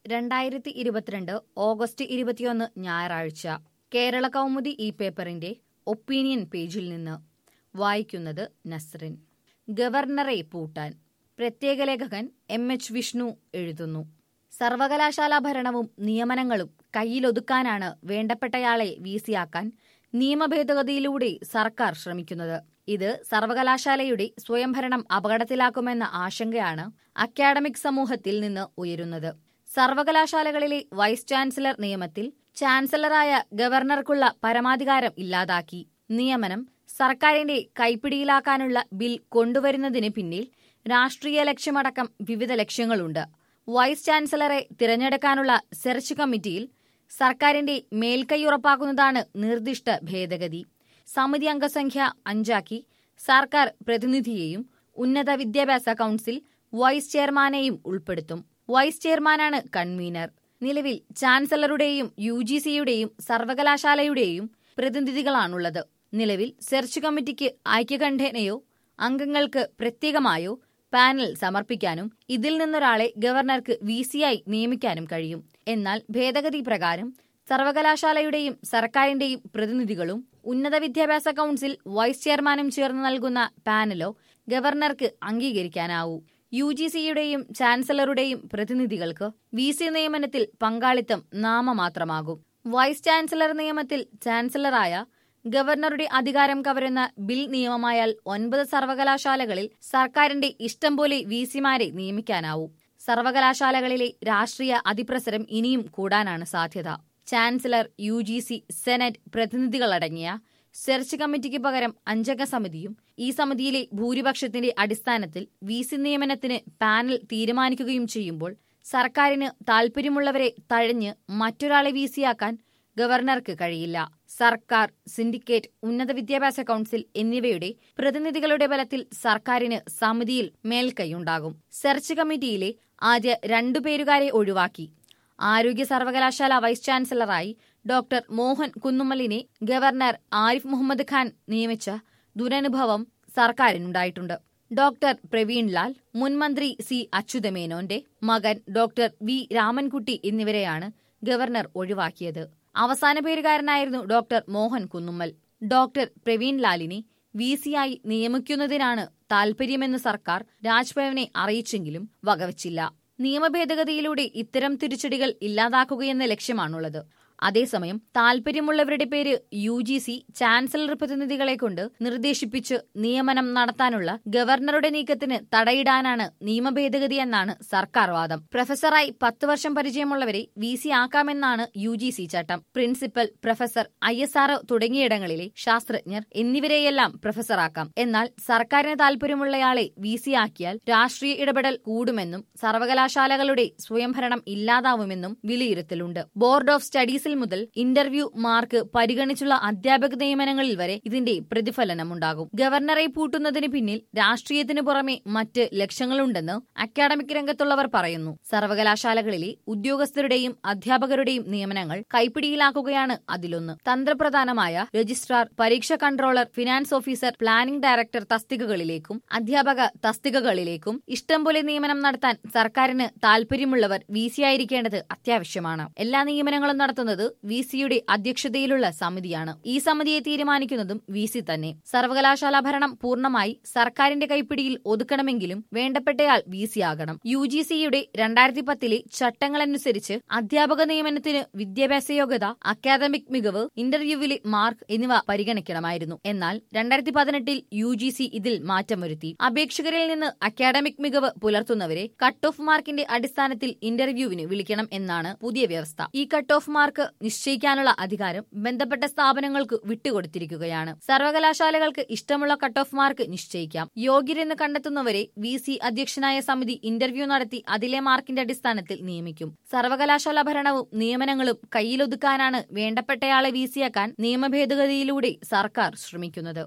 രണ്ടായിരത്തി ഇരുപത്തിരണ്ട് ഓഗസ്റ്റ് ഇരുപത്തിയൊന്ന് ഞായറാഴ്ച കേരള കൗമുദി ഈ പേപ്പറിന്റെ ഒപ്പീനിയൻ പേജിൽ നിന്ന് വായിക്കുന്നത് നസ്റിൻ ഗവർണറെ പൂട്ടാൻ പ്രത്യേക ലേഖകൻ എം എച്ച് വിഷ്ണു എഴുതുന്നു സർവകലാശാലാ ഭരണവും നിയമനങ്ങളും കയ്യിലൊതുക്കാനാണ് വേണ്ടപ്പെട്ടയാളെ വീസിയാക്കാൻ നിയമഭേദഗതിയിലൂടെ സർക്കാർ ശ്രമിക്കുന്നത് ഇത് സർവകലാശാലയുടെ സ്വയംഭരണം അപകടത്തിലാക്കുമെന്ന ആശങ്കയാണ് അക്കാഡമിക് സമൂഹത്തിൽ നിന്ന് ഉയരുന്നത് സർവകലാശാലകളിലെ വൈസ് ചാൻസലർ നിയമത്തിൽ ചാൻസലറായ ഗവർണർക്കുള്ള പരമാധികാരം ഇല്ലാതാക്കി നിയമനം സർക്കാരിന്റെ കൈപ്പിടിയിലാക്കാനുള്ള ബിൽ കൊണ്ടുവരുന്നതിന് പിന്നിൽ രാഷ്ട്രീയ ലക്ഷ്യമടക്കം വിവിധ ലക്ഷ്യങ്ങളുണ്ട് വൈസ് ചാൻസലറെ തിരഞ്ഞെടുക്കാനുള്ള സെർച്ച് കമ്മിറ്റിയിൽ സർക്കാരിന്റെ മേൽക്കൈ ഉറപ്പാക്കുന്നതാണ് നിർദ്ദിഷ്ട ഭേദഗതി സമിതി അംഗസംഖ്യ അഞ്ചാക്കി സർക്കാർ പ്രതിനിധിയെയും ഉന്നത വിദ്യാഭ്യാസ കൌൺസിൽ വൈസ് ചെയർമാനെയും ഉൾപ്പെടുത്തും വൈസ് ചെയർമാനാണ് കൺവീനർ നിലവിൽ ചാൻസലറുടെയും യു ജി സിയുടെയും സർവകലാശാലയുടെയും പ്രതിനിധികളാണുള്ളത് നിലവിൽ സെർച്ച് കമ്മിറ്റിക്ക് ഐക്യകണ്ഠേനയോ അംഗങ്ങൾക്ക് പ്രത്യേകമായോ പാനൽ സമർപ്പിക്കാനും ഇതിൽ നിന്നൊരാളെ ഗവർണർക്ക് വി സിയായി നിയമിക്കാനും കഴിയും എന്നാൽ ഭേദഗതി പ്രകാരം സർവകലാശാലയുടെയും സർക്കാരിന്റെയും പ്രതിനിധികളും ഉന്നത വിദ്യാഭ്യാസ കൌൺസിൽ വൈസ് ചെയർമാനും ചേർന്ന് നൽകുന്ന പാനലോ ഗവർണർക്ക് അംഗീകരിക്കാനാവൂ യു ജി സിയുടെയും ചാൻസലറുടെയും പ്രതിനിധികൾക്ക് വി സി നിയമനത്തിൽ പങ്കാളിത്തം നാമമാത്രമാകും വൈസ് ചാൻസലർ നിയമത്തിൽ ചാൻസലറായ ഗവർണറുടെ അധികാരം കവരുന്ന ബിൽ നിയമമായാൽ ഒൻപത് സർവകലാശാലകളിൽ സർക്കാരിന്റെ ഇഷ്ടം പോലെ വി സിമാരെ നിയമിക്കാനാവൂ സർവകലാശാലകളിലെ രാഷ്ട്രീയ അതിപ്രസരം ഇനിയും കൂടാനാണ് സാധ്യത chancellor U G C senate പ്രതിനിധികളടങ്ങിയ സെർച്ച് കമ്മിറ്റിക്ക് പകരം അഞ്ചംഗ സമിതിയും ഈ സമിതിയിലെ ഭൂരിപക്ഷത്തിന്റെ അടിസ്ഥാനത്തിൽ വി സി നിയമനത്തിന് പാനൽ തീരുമാനിക്കുകയും ചെയ്യുമ്പോൾ സർക്കാരിന് താൽപര്യമുള്ളവരെ തഴഞ്ഞ് മറ്റൊരാളെ വി സിയാക്കാൻ ഗവർണർക്ക് കഴിയില്ല സർക്കാർ സിൻഡിക്കേറ്റ് ഉന്നത വിദ്യാഭ്യാസ കൌൺസിൽ എന്നിവയുടെ പ്രതിനിധികളുടെ ബലത്തിൽ സർക്കാരിന് സമിതിയിൽ മേൽക്കൈയുണ്ടാകും സെർച്ച് കമ്മിറ്റിയിലെ ആദ്യ രണ്ടുപേരുകാരെ ഒഴിവാക്കി ആരോഗ്യ സർവകലാശാല വൈസ് ചാൻസലറായി ഡോക്ടർ മോഹൻ കുന്നുമ്മലിനെ ഗവർണർ ആരിഫ് മുഹമ്മദ് ഖാൻ നിയമിച്ച ദുരനുഭവം സർക്കാരിനുണ്ടായിട്ടുണ്ട് ഡോക്ടർ പ്രവീൺ ലാൽ മുൻമന്ത്രി സി അച്യുതമേനോന്റെ മകൻ ഡോക്ടർ വി രാമൻകുട്ടി എന്നിവരെയാണ് ഗവർണർ ഒഴിവാക്കിയത് അവസാന പേരുകാരനായിരുന്നു ഡോക്ടർ മോഹൻ കുന്നുമ്മൽ ഡോക്ടർ പ്രവീൺ ലാലിനെ വി സിയായി നിയമിക്കുന്നതിനാണ് താൽപര്യമെന്ന് സർക്കാർ രാജ്ഭവനെ അറിയിച്ചെങ്കിലും വകവച്ചില്ല നിയമഭേദഗതിയിലൂടെ ഇത്തരം തിരിച്ചടികൾ ഇല്ലാതാക്കുകയെന്ന ലക്ഷ്യമാണുള്ളത് അതേസമയം താൽപര്യമുള്ളവരുടെ പേര് യു ജി സി ചാൻസലർ പ്രതിനിധികളെ കൊണ്ട് നിർദ്ദേശിപ്പിച്ച് നിയമനം നടത്താനുള്ള ഗവർണറുടെ നീക്കത്തിന് തടയിടാനാണ് നിയമഭേദഗതി എന്നാണ് സർക്കാർ വാദം പ്രൊഫസറായി പത്ത് വർഷം പരിചയമുള്ളവരെ വി സി ആക്കാമെന്നാണ് യു ജി സി ചട്ടം principal professor I S R തുടങ്ങിയിടങ്ങളിലെ ശാസ്ത്രജ്ഞർ എന്നിവരെയെല്ലാം പ്രൊഫസറാക്കാം എന്നാൽ സർക്കാരിന് താൽപര്യമുള്ളയാളെ വി സി ആക്കിയാൽ രാഷ്ട്രീയ ഇടപെടൽ കൂടുമെന്നും സർവകലാശാലകളുടെ സ്വയംഭരണം ഇല്ലാതാവുമെന്നും വിലയിരുത്തലുണ്ട് ബോർഡ് ഓഫ് സ്റ്റഡീസിൽ മുതൽ ഇന്റർവ്യൂ മാർക്ക് പരിഗണിച്ചുള്ള അധ്യാപക നിയമനങ്ങളിൽ വരെ ഇതിന്റെ പ്രതിഫലനമുണ്ടാകും ഗവർണറെ പൂട്ടുന്നതിന് പിന്നിൽ രാഷ്ട്രീയത്തിനു പുറമെ മറ്റ് ലക്ഷ്യങ്ങളുണ്ടെന്ന് അക്കാഡമിക് രംഗത്തുള്ളവർ പറയുന്നു സർവകലാശാലകളിലെ ഉദ്യോഗസ്ഥരുടെയും അധ്യാപകരുടെയും നിയമനങ്ങൾ കൈപ്പിടിയിലാക്കുകയാണ് അതിലൊന്ന് തന്ത്രപ്രധാനമായ രജിസ്ട്രാർ പരീക്ഷ controller finance officer planning director തസ്തികകളിലേക്കും അധ്യാപക തസ്തികകളിലേക്കും ഇഷ്ടം പോലെ നിയമനം നടത്താൻ സർക്കാരിന് താൽപര്യമുള്ളവർ വി സി ആയിരിക്കേണ്ടത് അത്യാവശ്യമാണ് എല്ലാ നിയമനങ്ങളും നടത്തുന്നത് വി സിയുടെ അധ്യക്ഷതയിലുള്ള സമിതിയാണ് ഈ സമിതിയെ തീരുമാനിക്കുന്നതും വി സി തന്നെ സർവകലാശാല ഭരണം പൂർണ്ണമായി സർക്കാരിന്റെ കൈപ്പിടിയിൽ ഒതുക്കണമെങ്കിലും വേണ്ടപ്പെട്ടയാൾ വി സി ആകണം യു ജി സിയുടെ രണ്ടായിരത്തി പത്തിലെ ചട്ടങ്ങളനുസരിച്ച് അധ്യാപക നിയമനത്തിന് വിദ്യാഭ്യാസ യോഗ്യത അക്കാദമിക് മികവ് ഇന്റർവ്യൂവിലെ മാർക്ക് എന്നിവ പരിഗണിക്കണമായിരുന്നു എന്നാൽ രണ്ടായിരത്തി പതിനെട്ടിൽ യു ജി സി ഇതിൽ മാറ്റം വരുത്തി അപേക്ഷകരിൽ നിന്ന് അക്കാദമിക് മികവ് പുലർത്തുന്നവരെ കട്ട് ഓഫ് മാർക്കിന്റെ അടിസ്ഥാനത്തിൽ ഇന്റർവ്യൂവിന് വിളിക്കണം എന്നാണ് പുതിയ വ്യവസ്ഥ ഈ കട്ട് ഓഫ് മാർക്ക് നിശ്ചയിക്കാനുള്ള അധികാരം ബന്ധപ്പെട്ട സ്ഥാപനങ്ങൾക്ക് വിട്ടുകൊടുത്തിരിക്കുകയാണ് സർവകലാശാലകൾക്ക് ഇഷ്ടമുള്ള കട്ട് ഓഫ് മാർക്ക് നിശ്ചയിക്കാം യോഗ്യരെന്ന് കണ്ടെത്തുന്നവരെ വി സി അധ്യക്ഷനായ സമിതി ഇന്റർവ്യൂ നടത്തി അതിലെ മാർക്കിന്റെ അടിസ്ഥാനത്തിൽ നിയമിക്കും സർവകലാശാല ഭരണവും നിയമനങ്ങളും കയ്യിലൊതുക്കാനാണ് വേണ്ടപ്പെട്ടയാളെ വി സിയാക്കാൻ നിയമഭേദഗതിയിലൂടെ സർക്കാർ ശ്രമിക്കുന്നത്